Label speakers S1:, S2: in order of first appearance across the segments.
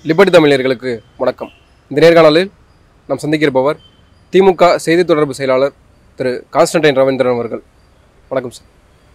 S1: Liberty தமிழர்களுக்கு வணக்கம் இந்த நேர்காணலில் நாம் சந்திக்கிருப்பவர் திமுக செய்தி தொடர்பு செயலாளர் திரு கான்ஸ்டன்டைன் ரவீந்திரன் அவர்கள் வணக்கம் சார்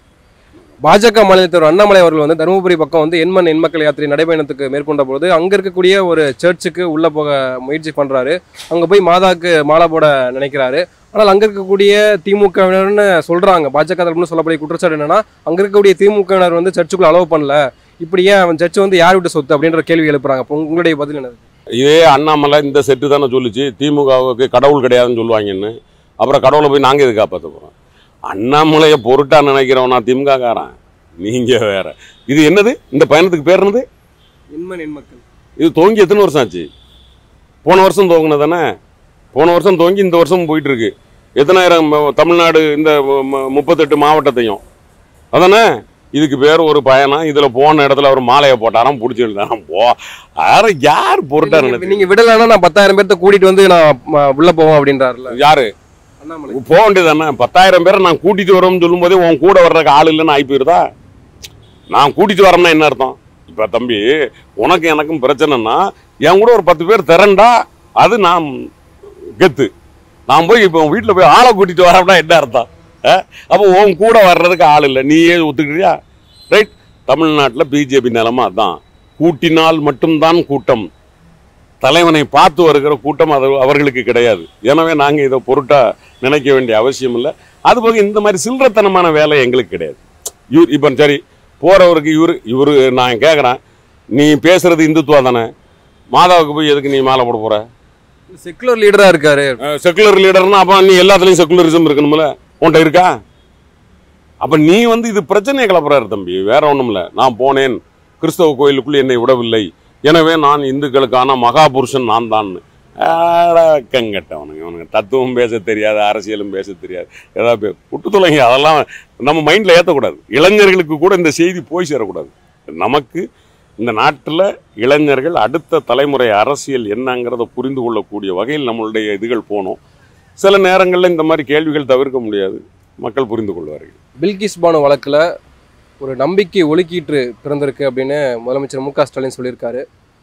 S1: பாஜக மாநில தலைவர் அண்ணாமலை அவர்கள் வந்து தருமபுரி பக்கம் வந்து எண்மண் எண்மக்கள் யாத்திரை நடைபயணத்துக்கு மேற்கொண்ட பொழுது அங்கே இருக்கக்கூடிய ஒரு சர்ச்சுக்கு உள்ளே போக முயற்சி பண்ணுறாரு அங்கே போய் மாதாக்கு மாலை போட நினைக்கிறாரு ஆனால் அங்கே இருக்கக்கூடிய திமுகவினர்னு சொல்கிறாங்க பாஜக தரப்புன்னு சொல்லக்கூடிய குற்றச்சாட்டு என்னன்னா அங்கே இருக்கக்கூடிய திமுகவினர் வந்து சர்ச்சுக்குள்ள அலோவ் பண்ணல இப்படி ஏன் அவன் சர்ச்சு வந்து யார் விட்டு சொத்து அப்படின்ற கேள்வி எழுப்புறாங்க அப்போ உங்களுடைய பதில் என்னது
S2: இதே அண்ணாமலை இந்த செட்டு தானே சொல்லுச்சு திமுகவுக்கு கடவுள் கிடையாதுன்னு சொல்லுவாங்கன்னு அப்புறம் கடவுளை போய் நாங்கள் இது காப்பாற்ற போகிறோம் அண்ணாமலையை பொருட்டா நினைக்கிறவனா திமுக காரன் நீங்கள் வேற இது என்னது இந்த பயணத்துக்கு பேர் என்னது
S1: எண்மண் எண்மக்கள்
S2: இது துவங்கி எத்தனை வருஷம் ஆச்சு போன வருஷம் துவங்கினது தானே போன வருஷம் துவங்கி இந்த வருஷம் போயிட்டு இருக்கு எத்தனாயிரம் ம- தமிழ்நாடு இந்த ம- ம- முப்பத்தெட்டு மாவட்டத்தையும் அதானே இதுக்கு பேர் ஒரு பயணம் இதில் போன இடத்துல அவர் மாலையை போட்டாராம் பிடிச்சி எழுதாராம் போ யார யார் பொருட்டா
S1: நீங்க-
S2: நினைச்சு
S1: நீங்க விடலைன்னா நான் பத்தாயிரம் பேர்த்த கூட்டிட்டு வந்து நான் ம, உள்ள போவோம் அப்படின்றாருல
S2: யாரு
S1: அண்ணாமலை
S2: போக வேண்டியதானே பத்தாயிரம் பேரை நான் கூட்டிட்டு வரோம்னு சொல்லும்போதே உன் கூட வர்றதுக்கு ஆள் இல்லைன்னு ஆகி போயிருதா நான் கூட்டிட்டு வரேன்னா என்ன அர்த்தம் இப்ப தம்பி உனக்கு எனக்கும் பிரச்சனைனா என் கூட ஒரு பத்து பேர் திரண்டா அது நான் கெத்து நான் போய் இப்போ வீட்டில் போய் ஆளை கூட்டிட்டு வரேன்னா என்ன அர்த்தம் அஹ்? அப்போ உன் கூட வர்றதுக்கு ஆள் இல்லை நீயே ஒத்துக்கிறியா ரைட் தமிழ்நாட்டில் பிஜேபி நிலமா அதான் கூட்டினால் மட்டும்தான் கூட்டம் தலைவனை பார்த்து வருகிற கூட்டம் அது அவர்களுக்கு கிடையாது எனவே நாங்கள் இதை பொருட்டா நினைக்க வேண்டிய அவசியம் இல்லை அது போக இந்த மாதிரி சில்லறத்தனமான வேலை எங்களுக்கு கிடையாது இவர் இப்போ சரி போகிறவருக்கு இவர் இவர் நான் கேட்குறேன் நீ பேசுறது இந்துத்துவா தானே மாதாவுக்கு போய் எதுக்கு நீ மாலை போட போற
S1: செக்குலர் லீடரா இருக்காரு
S2: செக்குலர் லீடர்னா அப்போ நீ எல்லாத்துலேயும் செக்குலரிசம் இருக்கணும்ல உன்கிட்ட இருக்கா அப்போ நீ வந்து இது பிரச்சனையை கிளப்புறாரு தம்பி வேற ஒன்றும் இல்லை நான் போனேன் கிறிஸ்தவ கோயிலுக்குள் என்னை விடவில்லை எனவே நான் இந்துக்களுக்கான மகாபுருஷன் நான் தான் கங்கட்டவனுங்க அவனுங்க தத்துவம் பேச தெரியாது அரசியலும் பேச தெரியாது ஏதாவது பே- விட்டு தொலைங்க அதெல்லாம் நம்ம மைண்டில் ஏற்றக்கூடாது இளைஞர்களுக்கு கூட இந்த செய்தி போய் சேரக்கூடாது நமக்கு இந்த நாட்டில் இளைஞர்கள் அடுத்த தலைமுறை அரசியல் என்னங்கிறத புரிந்து கொள்ளக்கூடிய வகையில் நம்மளுடைய இதுகள் போகணும் சில நேரங்களில் இந்த மாதிரி கேள்விகள் தவிர்க்க முடியாது மக்கள் புரிந்து கொள்வார்கள்
S1: பில்கிஸ் பானு வழக்குல ஒரு நம்பிக்கை ஒழுக்கீற்று பிறந்திருக்கு அப்படின்னு முதலமைச்சர் மு க ஸ்டாலின் சொல்லியிருக்காரு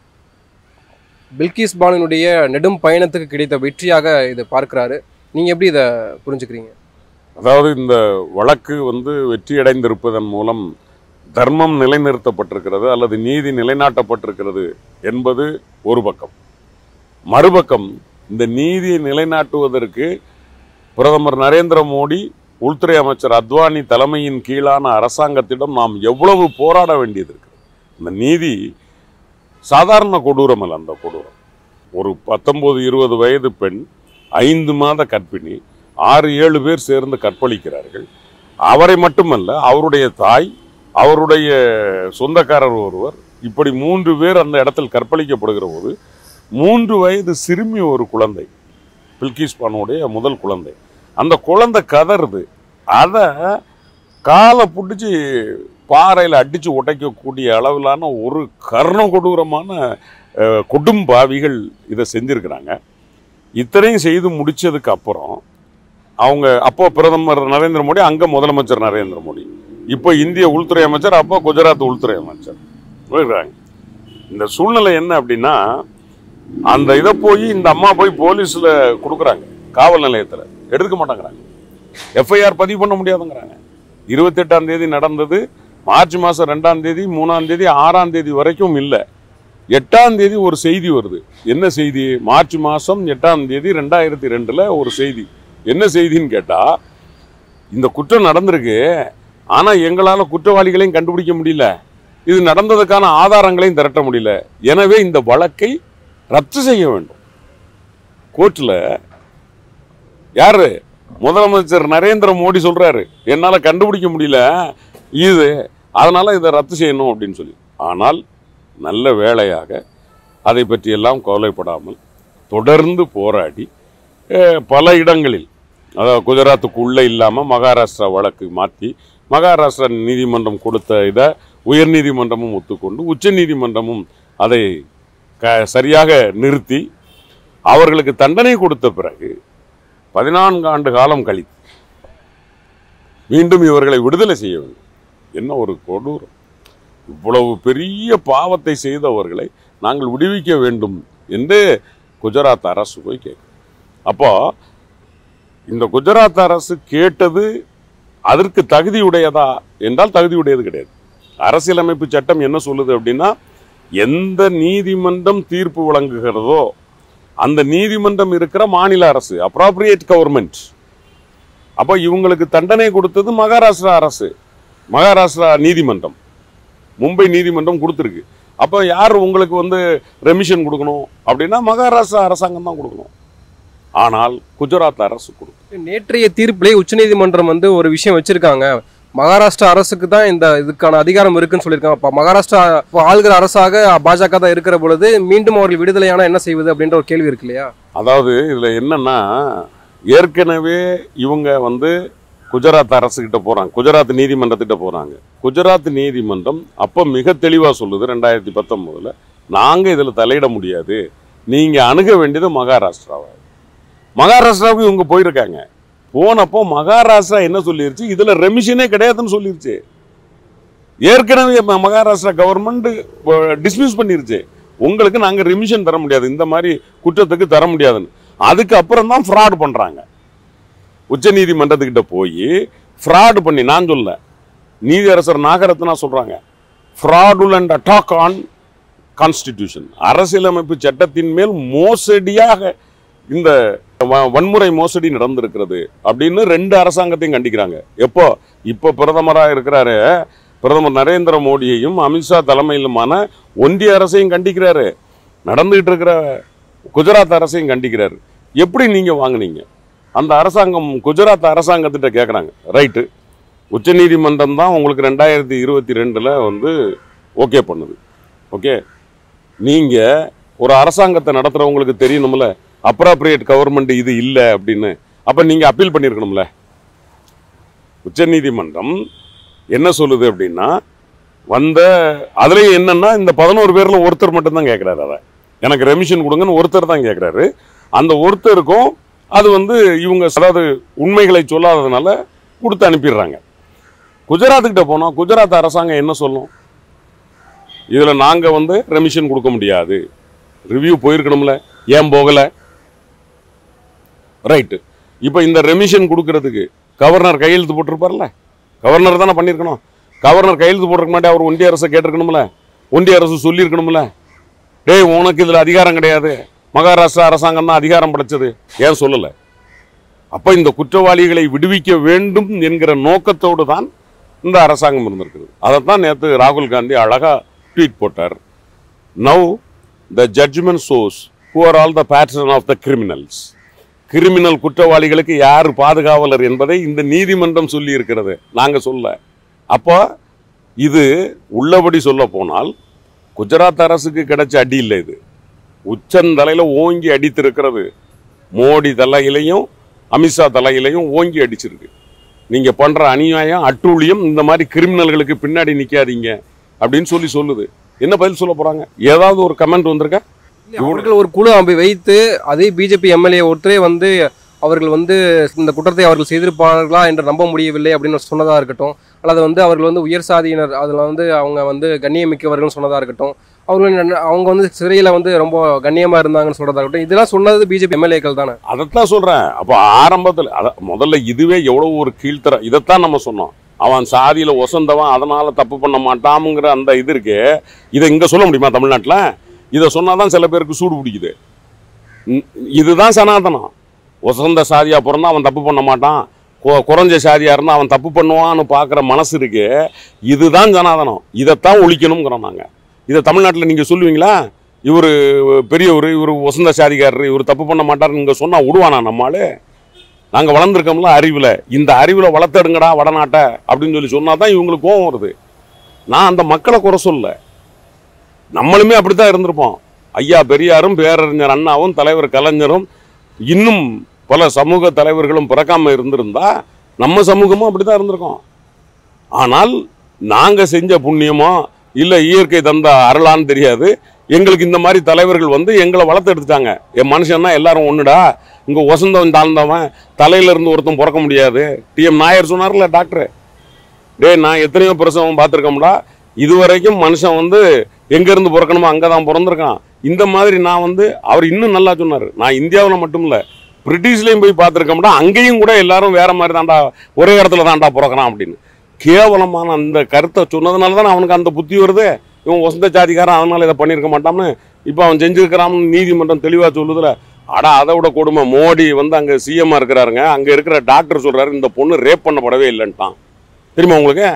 S1: பில்கிஸ் பானுனுடைய நெடும் பயணத்துக்கு கிடைத்த வெற்றியாக இதை பார்க்கிறாரு நீங்க எப்படி இதை புரிஞ்சுக்கிறீங்க
S2: அதாவது இந்த வழக்கு வந்து வெற்றியடைந்திருப்பதன் மூலம் தர்மம் நிலைநிறுத்தப்பட்டிருக்கிறது அல்லது நீதி நிலைநாட்டப்பட்டிருக்கிறது என்பது ஒரு பக்கம் மறுபக்கம் இந்த நீதியை நிலைநாட்டுவதற்கு பிரதமர் நரேந்திர மோடி உள்துறை அமைச்சர் அத்வானி தலைமையின் கீழான அரசாங்கத்திடம் நாம் எவ்வளவு போராட வேண்டியது இருக்கிறது இந்த நீதி சாதாரண கொடூரம் அல்ல அந்த கொடூரம் ஒரு பத்தொன்பது இருபது வயது பெண் ஐந்து மாத கர்ப்பிணி ஆறு ஏழு பேர் சேர்ந்து கற்பழிக்கிறார்கள் அவரை மட்டுமல்ல அவருடைய தாய் அவருடைய சொந்தக்காரர் ஒருவர் இப்படி மூன்று பேர் அந்த இடத்தில் கற்பழிக்கப்படுகிற போது மூன்று வயது சிறுமி ஒரு குழந்தை பில்கிஸ் பானுடைய முதல் குழந்தை அந்த குழந்தை கதறுது அதை காலை பிடிச்சி பாறையில் அடித்து உடைக்கக்கூடிய அளவிலான ஒரு கர்ண கொடூரமான அஹ், கொடும்பாவிகள் இதை செஞ்சிருக்கிறாங்க இத்தனையும் செய்து முடிச்சதுக்கு அப்புறம் அவங்க அப்போ பிரதமர் நரேந்திர மோடி அங்கே முதலமைச்சர் நரேந்திர மோடி இப்போ இந்திய உள்துறை அமைச்சர் அப்போ குஜராத் உள்துறை அமைச்சர் புரியுறாங்க இந்த சூழ்நிலை என்ன அப்படின்னா அந்த இதை போய் இந்த அம்மா போய் போலீஸில் கொடுக்குறாங்க காவல் நிலையத்தில் எடுக்க மாட்டேங்கிறாங்க எஃப்ஐஆர் பதிவு பண்ண முடியாதுங்கிறாங்க இருபத்தெட்டாம் தேதி நடந்தது மார்ச் மாதம் ரெண்டாம் தேதி மூணாம் தேதி ஆறாம் தேதி வரைக்கும் இல்லை எட்டாம் தேதி ஒரு செய்தி வருது என்ன செய்தி மார்ச் மாதம் எட்டாம் தேதி ரெண்டாயிரத்தி ரெண்டில் ஒரு செய்தி என்ன செய்தின்னு கேட்டால் இந்த குற்றம் நடந்திருக்கு ஆனால் எங்களால் குற்றவாளிகளையும் கண்டுபிடிக்க முடியல இது நடந்ததுக்கான ஆதாரங்களையும் திரட்ட முடியல எனவே இந்த வழக்கை ரத்து செய்ய வேண்டும் கோர்ட்டில் யாரு முதலமைச்சர் நரேந்திர மோடி சொல்றாரு என்னால கண்டுபிடிக்க முடியல இது அதனால இதை ரத்து செய்யணும் அப்படின்னு சொல்லி ஆனால் நல்ல வேளையாக அதை பற்றியெல்லாம் கவலைப்படாமல் தொடர்ந்து போராடி அஹ், பல இடங்களில் அதாவது குஜராத்துக்கு உள்ளே இல்லாமல் மகாராஷ்டிரா வழக்கு மாற்றி மகாராஷ்டிரா நீதிமன்றம் கொடுத்த இதை உயர்நீதிமன்றமும் ஒத்துக்கொண்டு உச்சநீதிமன்றமும் அதை க சரியாக நிறுத்தி அவர்களுக்கு தண்டனை கொடுத்த பிறகு பதினான்கு ஆண்டு காலம் கழித்து மீண்டும் இவர்களை விடுதலை செய்ய வேண்டும் என்ன ஒரு கொடூரம் இவ்வளவு பெரிய பாவத்தை செய்தவர்களை நாங்கள் விடுவிக்க வேண்டும் என்று குஜராத் அரசு போய் கேட்கும் அப்போ இந்த குஜராத் அரசு கேட்டது அதற்கு தகுதியுடையதா என்றால் தகுதியுடையது கிடையாது அரசியலமைப்பு சட்டம் என்ன சொல்லுது அப்படின்னா எந்த நீதிமன்றம் தீர்ப்பு வழங்குகிறதோ அந்த நீதிமன்றம் இருக்கிற மாநில அரசு அப்ராப்ரியேட் கவர்மெண்ட் அப்போ இவங்களுக்கு தண்டனை கொடுத்தது மகாராஷ்டிரா அரசு மகாராஷ்டிரா நீதிமன்றம் மும்பை நீதிமன்றம் கொடுத்துருக்கு அப்போ யார் உங்களுக்கு வந்து ரெமிஷன் கொடுக்கணும் அப்படின்னா மகாராஷ்டிரா அரசாங்கம் தான் கொடுக்கணும் ஆனால் குஜராத் அரசு கொடுக்கும்
S1: நேற்றைய தீர்ப்பிலே உச்சநீதிமன்றம் வந்து ஒரு விஷயம் வச்சிருக்காங்க மகாராஷ்டிரா அரசுக்கு தான் இந்த இதுக்கான அதிகாரம் இருக்குன்னு சொல்லியிருக்காங்க அப்ப மகாராஷ்டிரா இப்ப ஆளுகிற அரசாக பாஜக தான் இருக்கிற பொழுது மீண்டும் அவர்கள் விடுதலையானா என்ன செய்வது அப்படின்ற ஒரு கேள்வி இருக்கு இல்லையா
S2: அதாவது இதுல என்னன்னா ஏற்கனவே இவங்க வந்து குஜராத் அரசுகிட்ட போறாங்க குஜராத் நீதிமன்றத்திட்ட போறாங்க குஜராத் நீதிமன்றம் அப்ப மிக தெளிவா சொல்லுது ரெண்டாயிரத்தி பத்தொன்பதுல நாங்க இதுல தலையிட முடியாது நீங்க அணுக வேண்டியது மகாராஷ்டிராவை மகாராஷ்டிராவுக்கு இவங்க போயிருக்காங்க போனப்போ மகாராஷ்டிரா என்ன சொல்லிருச்சு இதுல ரெமிஷனே கிடையாதுன்னு சொல்லிருச்சு ஏற்கனவே ம- மகாராஷ்டிரா கவர்மெண்ட் டிஸ்மிஸ் பண்ணிருச்சு உங்களுக்கு நாங்க ரெமிஷன் தர முடியாது இந்த மாதிரி குற்றத்துக்கு தர முடியாதுன்னு அதுக்கு அப்புறம் தான் ஃப்ராட் பண்றாங்க உச்ச நீதிமன்றத்துக்கிட்ட போய் ஃப்ராட் பண்ணி நான் சொல்ல நீதியரசர் நாகரத்னா சொல்றாங்க ஃப்ராடுலண்ட் அட்டாக் ஆன் கான்ஸ்டிடியூஷன் அரசியலமைப்பு சட்டத்தின் மேல் மோசடியாக இந்த வ- வன்முறை மோசடி நடந்திருக்கிறது அப்படின்னு ரெண்டு அரசாங்கத்தையும் கண்டிக்கிறாங்க எப்போ இப்போ பிரதமராக இருக்கிறாரு பிரதமர் நரேந்திர மோடியையும் அமித்ஷா தலைமையிலுமான ஒன்றிய அரசையும் கண்டிக்கிறாரு நடந்துகிட்டு இருக்கிற குஜராத் அரசையும் கண்டிக்கிறாரு எப்படி நீங்க வாங்குனீங்க அந்த அரசாங்கம் குஜராத் அரசாங்கத்திட்ட கேட்குறாங்க ரைட்டு உச்சநீதிமன்றம் தான் உங்களுக்கு ரெண்டாயிரத்தி இருபத்தி ரெண்டில் வந்து ஓகே பண்ணுது ஓகே நீங்க ஒரு அரசாங்கத்தை நடத்துறவங்களுக்கு தெரியணும்ல அப்ராப்ரியேட் கவர்மெண்ட் இது இல்லை அப்படின்னு அப்ப நீங்க அப்பீல் பண்ணியிருக்கணும்ல உச்சநீதிமன்றம் என்ன சொல்லுது அப்படின்னா வந்த அதுலயும் என்னன்னா இந்த பதினோரு பேர்ல ஒருத்தர் மட்டும்தான் கேட்கிறாரு அதை எனக்கு ரெமிஷன் கொடுங்கன்னு ஒருத்தர் தான் கேட்கிறாரு அந்த ஒருத்தருக்கும் அது வந்து இவங்க அதாவது உண்மைகளை சொல்லாததுனால கொடுத்து அனுப்பிடுறாங்க குஜராத்துக்கிட்ட போனோம் குஜராத் அரசாங்கம் என்ன சொல்லும் இதுல நாங்க வந்து ரெமிஷன் கொடுக்க முடியாது ரிவ்யூ போயிருக்கணும்ல ஏன் போகல ரைட்டு இப்போ இந்த ரெமிஷன் கொடுக்கறதுக்கு கவர்னர் கையெழுத்து போட்டிருப்பார்ல கவர்னர் தானே பண்ணியிருக்கணும் கவர்னர் கையெழுத்து போட்டிருக்க மாட்டே அவர் ஒன்றிய அரசை கேட்டிருக்கணும்ல ஒன்றிய அரசு சொல்லியிருக்கணும்ல டேய் உனக்கு இதுல அதிகாரம் கிடையாது மகாராஷ்டிரா அரசாங்கம் தான் அதிகாரம் படைச்சது ஏன் சொல்லல அப்ப இந்த குற்றவாளிகளை விடுவிக்க வேண்டும் என்கிற நோக்கத்தோடு தான் இந்த அரசாங்கம் இருந்திருக்குது அதைத்தான் நேற்று ராகுல் காந்தி அழகா ட்வீட் போட்டார் now the judgement shows who are all the pattern of the criminals criminal குற்றவாளிகளுக்கு யார் பாதுகாவலர் என்பதை இந்த நீதிமன்றம் சொல்லி இருக்கிறது நாங்க சொல்ல அப்போ இது உள்ளபடி சொல்ல போனால் குஜராத் அரசுக்கு கிடைச்ச அடி இல்லை இது உச்சந்தலையில ஓங்கி அடித்திருக்கிறது மோடி தலையிலையும் அமித்ஷா தலையிலையும் ஓங்கி அடிச்சிருக்கு நீங்க பண்ற அநியாயம் அட்டூழியம் இந்த மாதிரி கிரிமினல்களுக்கு பின்னாடி நிக்காதீங்க அப்படின்னு சொல்லி சொல்லுது என்ன பதில் சொல்ல போறாங்க ஏதாவது ஒரு கமெண்ட் வந்திருக்கா
S1: அவர்கள் ஒரு குழு அமை வைத்து அதே பிஜேபி எம்எல்ஏ ஒருத்தரே வந்து அவர்கள் வந்து இந்த குற்றத்தை அவர்கள் செய்திருப்பார்களா என்று நம்ப முடியவில்லை அப்படின்னு சொன்னதா இருக்கட்டும் அல்லது வந்து அவர்கள் வந்து உயர் சாதியினர் அதில் வந்து அவங்க வந்து கண்ணியமிக்கவர்கள்னு சொன்னதா இருக்கட்டும் அவர்கள் என்ன- அவங்க வந்து சிறையில் வந்து ரொம்ப கண்ணியமா இருந்தாங்கன்னு சொல்றதா இருக்கட்டும் இதெல்லாம் சொன்னது பிஜேபி எம்எல்ஏக்கள் தானே
S2: அதைத்தான் சொல்றேன் அப்போ ஆரம்பத்தில் அத முதல்ல இதுவே எவ்வளவு ஒரு கீழ்த்தர இதைத்தான் நம்ம சொன்னோம் அவன் சாதியில ஒசந்தவன் அதனால தப்பு பண்ண மாட்டாமுங்கிற அந்த இது இருக்கு இதை இங்க சொல்ல முடியுமா தமிழ்நாட்டுல இதை சொன்னாதான் சில பேருக்கு சூடு பிடிக்குது ம், இதுதான் சனாதனம் ஒசந்த சாதியா பிறந்தா அவன் தப்பு பண்ண மாட்டான் கு- குறைஞ்ச சாதியா இருந்தா அவன் தப்பு பண்ணுவான்னு பார்க்குற மனசு இருக்கு இதுதான் சனாதனம் இதைத்தான் ஒழிக்கணுங்கிறோம் நாங்க இதை தமிழ்நாட்டில் நீங்க சொல்லுவீங்களா இவர் பெரியவர் இவர் வசந்த சாதிக்காரர் இவர் தப்பு பண்ண மாட்டாருன்னு இங்க சொன்னா விடுவானா நம்மால நாங்க வளர்ந்துருக்கோம்ல அறிவுல இந்த அறிவுல வளர்த்தெடுங்கடா வடநாட்டை அப்படின்னு சொல்லி சொன்னா தான் இவங்களுக்கு கோவம் வருது நான் அந்த மக்களை குறை சொல்ல நம்மளுமே அப்படித்தான் இருந்திருப்போம் ஐயா பெரியாரும் பேரறிஞர் அண்ணாவும் தலைவர் கலைஞரும் இன்னும் பல சமூக தலைவர்களும் பிறக்காம இருந்திருந்தா நம்ம சமூகமும் அப்படித்தான் இருந்திருக்கோம் ஆனால் நாங்க செஞ்ச புண்ணியமோ இல்ல இயற்கை தந்த அருளான்னு தெரியாது எங்களுக்கு இந்த மாதிரி தலைவர்கள் வந்து எங்களை வளர்த்து எடுத்துட்டாங்க என் மனுஷன்னா எல்லாரும் ஒண்ணுடா இங்க வசந்தவன் தாழ்ந்தவன் தலையில இருந்து ஒருத்தன் பிறக்க முடியாது டிஎம் நாயர் சொன்னார்ல டாக்டர் டேய் நான் எத்தனையோ பிரசவம் பார்த்துருக்கோம்டா இதுவரைக்கும் மனுஷன் வந்து எங்க இருந்து பிறக்கணுமோ அங்கே தான் பிறந்திருக்கான் இந்த மாதிரி நான் வந்து அவர் இன்னும் நல்லா சொன்னார் நான் இந்தியாவில் மட்டும் இல்லை பிரிட்டிஷ்லேயும் போய் பார்த்துருக்கோம்டா அங்கேயும் கூட எல்லாரும் வேற மாதிரி தான்டா ஒரே இடத்துல தான்டா பிறக்கிறான் அப்படின்னு கேவலமான அந்த கருத்தை சொன்னதுனால தான் அவனுக்கு அந்த புத்தி வருது இவன் வசந்த ஜாதிக்காரன் அதனால இதை பண்ணியிருக்க மாட்டான்னு இப்போ அவன் செஞ்சிருக்கிறான்னு நீதிமன்றம் தெளிவாக சொல்லுதுல அடா அதை விட கொடுமை மோடி வந்து அங்கே சிஎம்மாக இருக்கிறாருங்க அங்கே இருக்கிற டாக்டர் சொல்றாரு இந்த பொண்ணு ரேப் பண்ணப்படவே இல்லைன்ட்டான் தெரியுமா உங்களுக்கு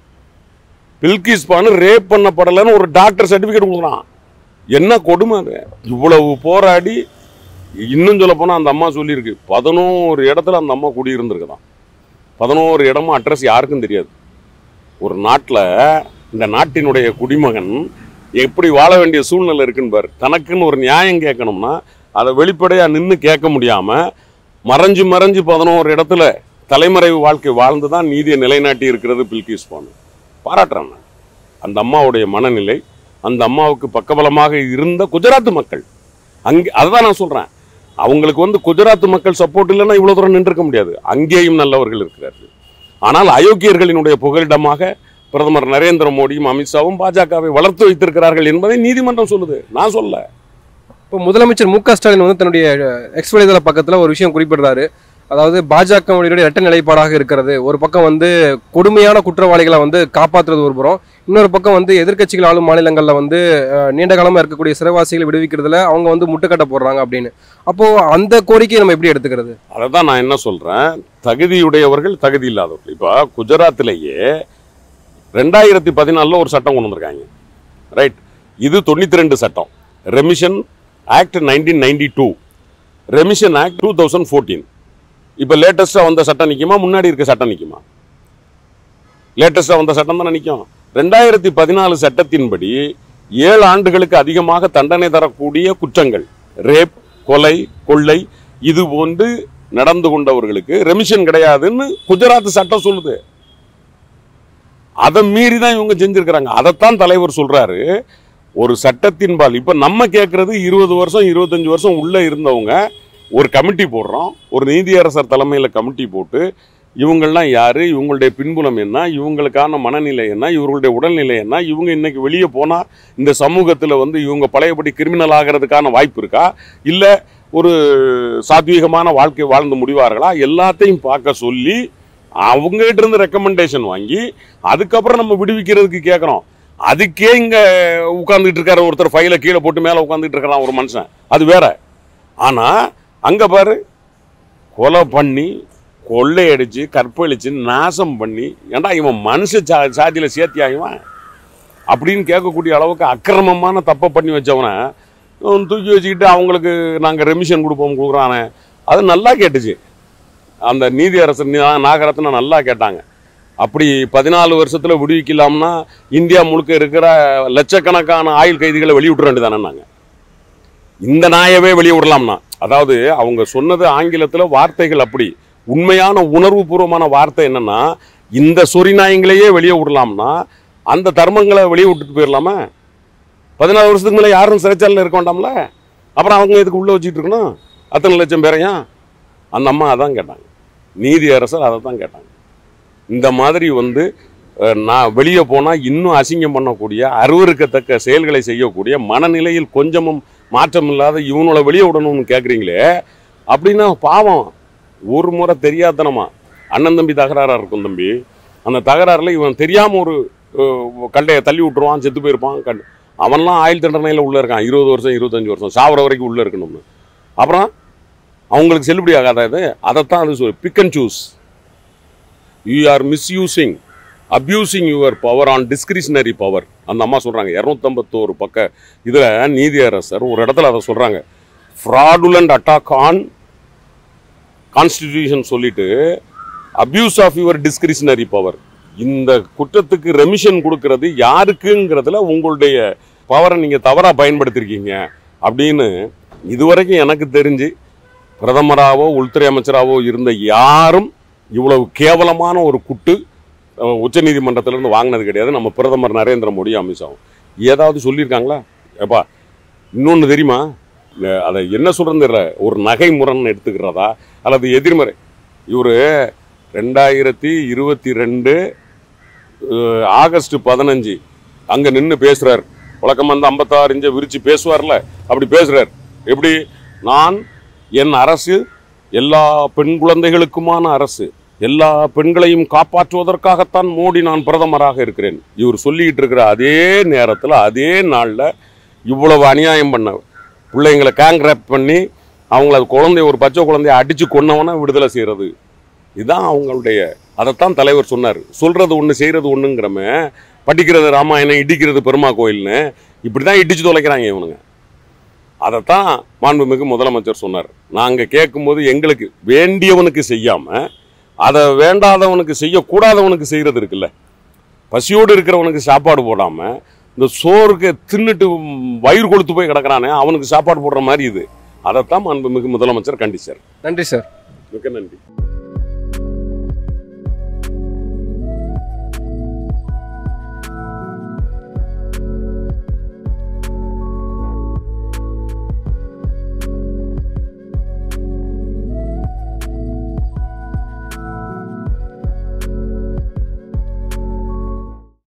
S2: பில்கிஸ் பானு ரேப் பண்ணப்படலைன்னு ஒரு டாக்டர் சர்டிஃபிகேட் கொடுக்குறான் என்ன கொடுமை அது இவ்வளவு போராடி இன்னும் சொல்ல போனால் அந்த அம்மா சொல்லியிருக்கு பதினோரு இடத்துல அந்த அம்மா குடியிருந்திருக்குதான் பதினோரு இடமும் அட்ரஸ் யாருக்கும் தெரியாது ஒரு நாட்டில் இந்த நாட்டினுடைய குடிமகன் எப்படி வாழ வேண்டிய சூழ்நிலை இருக்குன்னு பாரு தனக்குன்னு ஒரு நியாயம் கேட்கணும்னா அதை வெளிப்படையாக நின்று கேட்க முடியாமல் மறைஞ்சு மறைஞ்சு பதினோரு இடத்துல தலைமறைவு வாழ்க்கை வாழ்ந்து தான் நீதியை நிலைநாட்டி இருக்கிறது பில்கிஸ் பானு பாராட்டுறேன் நான். அந்த அம்மாவுடைய மனநிலை அந்த அம்மாவுக்கு பக்கபலமாக இருந்த குஜராத் மக்கள் அங்கே அதுதான் நான் சொல்கிறேன் அவங்களுக்கு வந்து குஜராத் மக்கள் சப்போர்ட் இல்லைன்னா இவ்வளோ தூரம் நின்றுக்க முடியாது அங்கேயும் நல்லவர்கள் இருக்கிறார்கள் ஆனால் அயோக்கியர்களினுடைய புகலிடமாக பிரதமர் நரேந்திர மோடியும் அமித்ஷாவும் பாஜகவை வளர்த்து வைத்திருக்கிறார்கள் என்பதை நீதிமன்றம் சொல்லுது நான் சொல்ல
S1: இப்போ முதலமைச்சர் மு க ஸ்டாலின் வந்து தன்னுடைய எக்ஸ் வலைதள பக்கத்தில் ஒரு விஷயம் குறிப்பிடுறாரு அதாவது பாஜகவினுடைய இரட்ட நிலைப்பாடாக இருக்கிறது ஒரு பக்கம் வந்து கொடுமையான குற்றவாளிகளை வந்து காப்பாற்றுறது ஒரு புறம் இன்னொரு பக்கம் வந்து எதிர்க்கட்சிகள் ஆளும் மாநிலங்களில் வந்து அஹ், நீண்ட காலமாக இருக்கக்கூடிய சிறைவாசிகளை விடுவிக்கிறதுல அவங்க வந்து முட்டுக்கட்டை போடுறாங்க அப்படின்னு அப்போ அந்த கோரிக்கையை நம்ம எப்படி எடுத்துக்கிறது
S2: அதை தான் நான் என்ன சொல்கிறேன் தகுதியுடையவர்கள் தகுதி இல்லாதவர்கள் இப்போ குஜராத்திலேயே ரெண்டாயிரத்தி பதினாலில் ஒரு சட்டம் கொண்டு வந்திருக்காங்க ரைட் இது தொண்ணூற்றி ரெண்டு சட்டம் remission act nineteen ninety two remission act two thousand fourteen இப்போ லேட்டஸ்ட்டாக வந்த சட்டம் நிற்குமா முன்னாடி இருக்க சட்டம் நிற்குமா லேட்டஸ்ட்டாக வந்த சட்டம் தானே நிற்கும் ரெண்டாயிரத்தி பதினாலு சட்டத்தின்படி ஏழு ஆண்டுகளுக்கு அதிகமாக தண்டனை தரக்கூடிய குற்றங்கள் ரேப் கொலை கொள்ளை இது போன்று நடந்து கொண்டவர்களுக்கு ரெமிஷன் கிடையாதுன்னு குஜராத் சட்டம் சொல்லுது அதை மீறி தான் இவங்க செஞ்சிருக்கிறாங்க அதைத்தான் தலைவர் சொல்றாரு ஒரு சட்டத்தின்பால் இப்ப நம்ம கேட்கறது இருபது வருஷம் இருபத்தஞ்சு வருஷம் உள்ள இருந்தவங்க ஒரு கமிட்டி போடுறோம் ஒரு நீதியரசர் தலைமையில கமிட்டி போட்டு இவங்கெல்லாம் யாரு இவங்களுடைய பின்புலம் என்ன இவங்களுக்கான மனநிலை என்ன இவர்களுடைய உடல்நிலை என்ன இவங்க இன்னைக்கு வெளியே போனா இந்த சமூகத்துல வந்து இவங்க பழையபடி கிரிமினல் ஆகிறதுக்கான வாய்ப்பு இருக்கா இல்ல ஒரு சாத்வீகமான வாழ்க்கை வாழ்ந்து முடிவார்களா எல்லாத்தையும் பார்க்க சொல்லி அவங்ககிட்ட இருந்து ரெக்கமெண்டேஷன் வாங்கி அதுக்கப்புறம் நம்ம விடுவிக்கிறதுக்கு கேட்குறோம் அதுக்கே இங்க உட்கார்ந்துட்டு இருக்காரு ஒருத்தர் ஃபைலை கீழே போட்டு மேலே உட்காந்துட்டு இருக்கிறான் ஒரு மனுஷன் அது வேற ஆனா அங்க பாரு கொலை பண்ணி கொள்ளையடிச்சு கற்பழிச்சு நாசம் பண்ணி ஏன்டா இவன் மனுஷ சா சாதியில் சேர்த்தியா இவன் அப்படின்னு கேட்கக்கூடிய அளவுக்கு அக்கிரமமான தப்பை பண்ணி வச்சவனை இவன் தூக்கி வச்சுக்கிட்டு அவங்களுக்கு நாங்கள் ரெமிஷன் கொடுப்போம் கொடுக்குறானே அது நல்லா கேட்டுச்சு அந்த நீதியரசர் நா- நாகரத்னா நல்லா கேட்டாங்க அப்படி பதினாலு வருஷத்துல விடுவிக்கலாம்னா இந்தியா முழுக்க இருக்கிற லட்சக்கணக்கான ஆயுள் கைதிகளை வெளியிட்டுற வேண்டியதானே நாங்கள் இந்த நாயவே வெளியே விடலாம்னா அதாவது அவங்க சொன்னது ஆங்கிலத்துல வார்த்தைகள் அப்படி உண்மையான உணர்வுபூர்வமான வார்த்தை என்னன்னா இந்த சொறி நாயங்களையே வெளியே விடலாம்னா அந்த தர்மங்களை வெளியே விட்டுட்டு போயிடலாமா பதினாலு வருஷத்துக்கு மேலே யாரும் சிறைச்சாலையில் இருக்க வேண்டாம்ல அப்புறம் அவங்க இதுக்கு உள்ளே வச்சுட்டு இருக்கணும் அத்தனை லட்சம் பேரையா அந்த அம்மா அதான் கேட்டாங்க நீதி அரசர் அதை தான் கேட்டாங்க இந்த மாதிரி வந்து அஹ், நான் வெளியே போனால் இன்னும் அசிங்கம் பண்ணக்கூடிய அருவருக்கத்தக்க செயல்களை செய்யக்கூடிய மனநிலையில் கொஞ்சமும் மாற்றம் இல்லாத இவனோட வெளியே விடணும்னு கேட்குறீங்களே அப்படின்னா பாவம் ஒரு முறை தெரியாதனமா அண்ணன் தம்பி தகராறாக இருக்கும் தம்பி அந்த தகராறில் இவன் தெரியாமல் ஒரு அஹ், கண்டையை தள்ளி விட்டுருவான் செத்து போயிருப்பான் கண் அவன்லாம் ஆயுள் தண்டனையில் உள்ளே இருக்கான் இருபது வருஷம் இருபத்தஞ்சு வருஷம் சாவர வரைக்கும் உள்ளே இருக்கணும்னு அப்புறம் அவங்களுக்கு செல்லுபடி ஆகாதா இது அதைத்தான் அது சொல் pick and choose you are misusing abusing your power on discretionary power அந்த அம்மா சொல்கிறாங்க இரநூத்தம்பத்தோரு பக்க இதில் நீதியரசர் ஒரு இடத்துல அதை சொல்கிறாங்க ஃப்ராடுலண்ட் அட்டாக் ஆன் கான்ஸ்டிடியூஷன் சொல்லிட்டு abuse of your discretionary power இந்த குற்றத்துக்கு ரெமிஷன் கொடுக்கறது யாருக்குங்கிறதுல உங்களுடைய பவரை நீங்கள் தவறாக பயன்படுத்திருக்கீங்க அப்படின்னு இதுவரைக்கும் எனக்கு தெரிஞ்சு பிரதமராவோ உள்துறை அமைச்சராவோ இருந்த யாரும் இவ்வளவு கேவலமான ஒரு குட்டு அஹ், உச்சநீதிமன்றத்திலிருந்து வாங்கினது கிடையாது நம்ம பிரதமர் நரேந்திர மோடி அமித்ஷாவும் ஏதாவது சொல்லியிருக்காங்களா ஏப்பா இன்னொன்று தெரியுமா இந்த- அதை என்ன சொல்றது ஒரு நகை முரண் எடுத்துக்கிறதா அல்லது எதிர்மறை இவர் ரெண்டாயிரத்தி இருபத்தி ரெண்டு ஆகஸ்ட் பதினஞ்சு அங்கே நின்று பேசுகிறார் வழக்கம் வந்து ஐம்பத்தாறு இன்ச்சை விரிச்சு பேசுவார்ல அப்படி பேசுறார் எப்படி நான் என் அரசு எல்லா பெண் குழந்தைகளுக்குமான அரசு எல்லா பெண்களையும் காப்பாற்றுவதற்காகத்தான் மோடி நான் பிரதமராக இருக்கிறேன் இவர் சொல்லிக்கிட்டு இருக்கிற அதே நேரத்தில் அதே நாளில் இவ்வளவு அநியாயம் பண்ண பிள்ளைங்களை கேங்க்ராப் பண்ணி அவங்கள குழந்தை ஒரு பச்சை குழந்தைய அடிச்சு கொன்னவனை விடுதலை செய்யறது இதுதான் அவங்களுடைய அதைத்தான் தலைவர் சொன்னார் சொல்றது ஒன்று செய்யறது ஒண்ணுங்கிறம படிக்கிறது ராமாயணம் இடிக்கிறது பெருமா கோயில்னு இப்படி தான் இடிச்சு தொலைக்கிறாங்க இவனுங்க அதைத்தான் மாண்புமிகு முதலமைச்சர் சொன்னார் நாங்கள் கேட்கும்போது எங்களுக்கு வேண்டியவனுக்கு செய்யாம அதை வேண்டாதவனுக்கு செய்யக்கூடாதவனுக்கு செய்யறது இருக்குல்ல பசியோடு இருக்கிறவனுக்கு சாப்பாடு போடாம இந்த சோறுக்கு தின்னுட்டு வயிறு கொளுத்து போய் கிடக்குறானே அவனுக்கு சாப்பாடு போடுற மாதிரி இது அதைத்தான் மாண்புமிகு முதலமைச்சர் கண்டிச்சார்
S1: நன்றி சார்
S2: மிக்க நன்றி